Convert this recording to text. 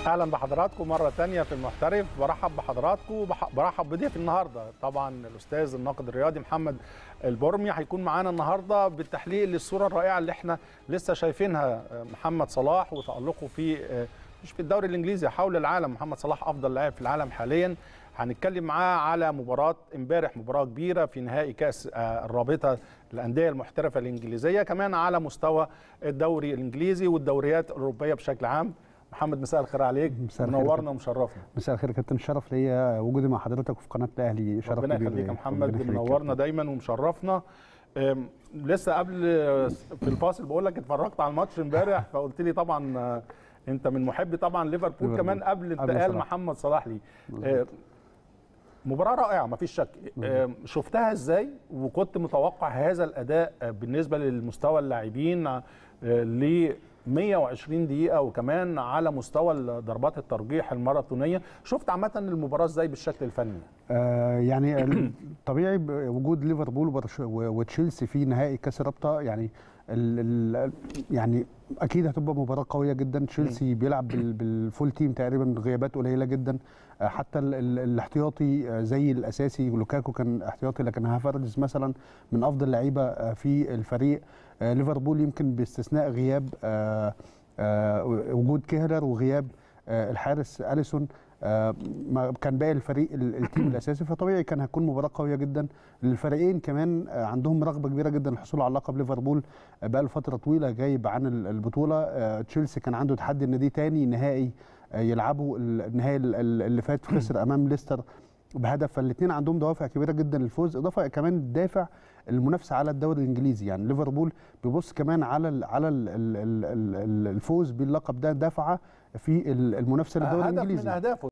اهلا بحضراتكم مره تانية في المحترف برحب بحضراتكم وبح- برحب بضيف النهارده طبعا الاستاذ الناقد الرياضي محمد البرمي هيكون معانا النهارده بالتحليل للصوره الرائعه اللي احنا لسه شايفينها محمد صلاح وتالقه في مش في الدوري الانجليزي حول العالم محمد صلاح افضل لاعب في العالم حاليا هنتكلم معاه على مباراه امبارح مباراه كبيره في نهائي كاس آه، الرابطه الانديه المحترفه الانجليزيه كمان على مستوى الدوري الانجليزي والدوريات الاوروبيه بشكل عام محمد مساء الخير عليك مساء الخير. منورنا ومشرفنا مساء الخير يا كابتن شرف ليا وجودي مع حضرتك في قناه الاهلي شرف ربنا كبير يخليك يا ليا. محمد ربنا يخليك يا منورنا كابتن. دايما ومشرفنا أم، لسه قبل في الفاصل بقول لك اتفرجت على الماتش امبارح فقلت لي طبعا آه، انت من محبي طبعا ليفربول ليفربول. كمان قبل قبل انتقال صلاح. محمد صلاح لي مظبوط. آه، مباراة رائعة مفيش شك آم، شفتها ازاي وكنت متوقع هذا الأداء آه، بالنسبة للمستوى اللاعبين آه، ل 120 دقيقة وكمان على مستوى ضربات الترجيح الماراثونية شفت عامة المباراة ازاي بالشكل الفني آه يعني طبيعي وجود ليفربول وبرش- و- وتشيلسي في نهائي كاس الرابطه يعني ال ال يعني اكيد هتبقى مباراه قويه جدا تشيلسي بيلعب بال- بالفول تيم تقريبا غيابات قليله جدا آه، حتى ال ال الاحتياطي آه، زي الاساسي لوكاكو كان احتياطي لكن هافرز مثلا من افضل اللعيبه آه، في الفريق آه، ليفربول يمكن باستثناء غياب آه، آه، وجود كيهلر وغياب آه، الحارس اليسون آه، ما كان باقي الفريق ال- التيم الاساسي فطبيعي كان هتكون مباراه قويه جدا الفريقين كمان آه، عندهم رغبه كبيره جدا الحصول على لقب ليفربول آه، بقى له فتره طويله غايب عن ال- البطوله آه، تشيلسي كان عنده تحدي ان دي تاني نهائي آه، يلعبوا ال- النهائي ال- ال- اللي فات خسر امام ليستر بهدف فالاثنين عندهم دوافع كبيره جدا للفوز اضافه كمان دافع المنافسه على الدوري الانجليزي يعني ليفربول بيبص كمان على ال على ال ال ال ال الفوز باللقب ده دفعه في ال- المنافسه للدوري هدف من الانجليزي أهدافه